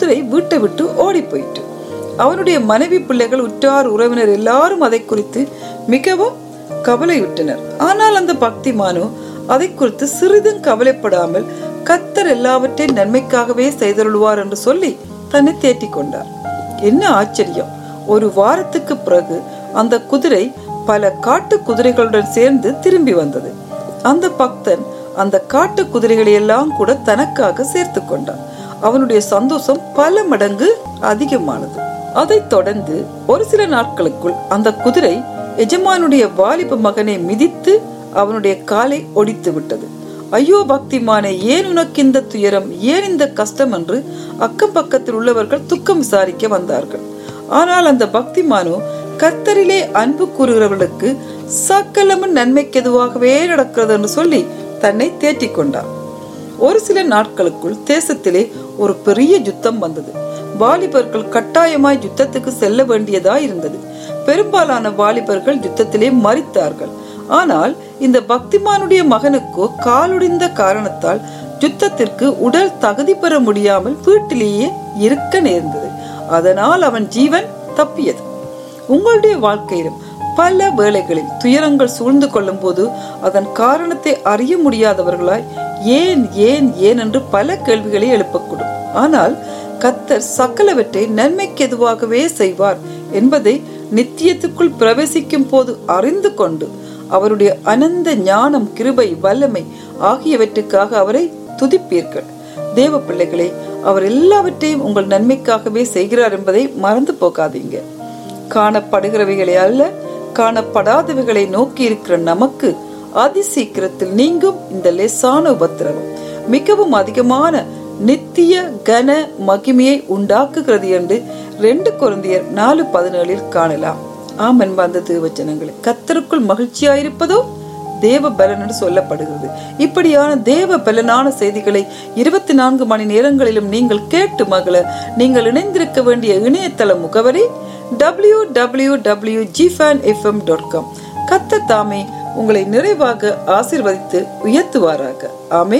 குதிரை வீட்டை விட்டு ஓடி போயிட்டு அவனுடைய மனைவி பிள்ளைகள் உற்றார் உறவினர் எல்லாரும் அதை குறித்து மிகவும் கவலையுற்றனர் ஆனால் அந்த பக்திமானு அதை குறித்து சிறிதும் கவலைப்படாமல் கத்தர் எல்லாவற்றையும் நன்மைக்காகவே செய்தருள்வார் என்று சொல்லி தன்னை தேற்றிக் கொண்டார் என்ன ஆச்சரியம் ஒரு வாரத்துக்கு பிறகு அந்த குதிரை பல காட்டு குதிரைகளுடன் சேர்ந்து திரும்பி வந்தது அந்த பக்தன் அந்த காட்டு குதிரைகளை எல்லாம் கூட தனக்காக சேர்த்து கொண்டான் அவனுடைய சந்தோஷம் பல மடங்கு அதிகமானது அதைத் தொடர்ந்து ஒரு சில நாட்களுக்குள் அந்த குதிரை எஜமானுடைய வாலிப மகனை மிதித்து அவனுடைய காலை ஒடித்து விட்டது ஐயோ பக்திமானே ஏன் உனக்கு இந்த துயரம் ஏன் இந்த கஷ்டம் என்று அக்கம் பக்கத்தில் உள்ளவர்கள் துக்கம் விசாரிக்க வந்தார்கள் ஆனால் அந்த பக்திமானு கர்த்தரிலே அன்பு கூறுகிறவர்களுக்கு சக்கலமும் நன்மைக்கெதுவாகவே நடக்கிறது என்று சொல்லி தன்னை தேற்றிக் கொண்டார் ஒரு சில நாட்களுக்குள் தேசத்திலே ஒரு பெரிய யுத்தம் வந்தது வாலிபர்கள் கட்டாயமாய் யுத்தத்துக்கு செல்ல வேண்டியதா இருந்தது பெரும்பாலான வாலிபர்கள் யுத்தத்திலே மறித்தார்கள் ஆனால் இந்த பக்திமானுடைய மகனுக்கோ காலுடிந்த காரணத்தால் யுத்தத்திற்கு உடல் தகுதி பெற முடியாமல் வீட்டிலேயே இருக்க நேர்ந்தது அதனால் அவன் ஜீவன் தப்பியது உங்களுடைய வாழ்க்கையிலும் பல வேளைகளில் துயரங்கள் சூழ்ந்து கொள்ளும் போது அதன் காரணத்தை அறிய முடியாதவர்களாய் ஏன் ஏன் ஏன் என்று பல கேள்விகளை எழுப்பக்கூடும் ஆனால் கத்தர் சகலவற்றை நன்மைக்கு எதுவாகவே செய்வார் என்பதை நித்தியத்துக்குள் பிரவேசிக்கும் போது அறிந்து கொண்டு அவருடைய அனந்த ஞானம் கிருபை வல்லமை ஆகியவற்றுக்காக அவரை துதிப்பீர்கள் தேவ பிள்ளைகளே அவர் எல்லாவற்றையும் உங்கள் நன்மைக்காகவே செய்கிறார் என்பதை மறந்து போகாதீங்க காணப்படுகிறவைகளை அல்ல காணப்படாதவைகளை நோக்கி இருக்கிற நமக்கு அதி சீக்கிரத்தில் நீங்கும் இந்த லேசான உபத்திரவம் மிகவும் அதிகமான நித்திய கன மகிமையை உண்டாக்குகிறது என்று ரெண்டு குழந்தையர் நாலு பதினேழில் காணலாம் ஆமன் வந்த தேவச்சனங்களே கத்தருக்குள் மகிழ்ச்சியாயிருப்பதோ தேவ பலன் என்று சொல்லப்படுகிறது இப்படியான தேவ பலனான செய்திகளை இருபத்தி நான்கு மணி நேரங்களிலும் நீங்கள் கேட்டு மகள நீங்கள் இணைந்திருக்க வேண்டிய இணையதள முகவரி டபிள்யூ டபிள்யூ டபிள்யூ ஜிஃபேன் எஃப்எம் டாட் காம் கத்த தாமே உங்களை நிறைவாக ஆசிர்வதித்து உயர்த்துவாராக ஆமே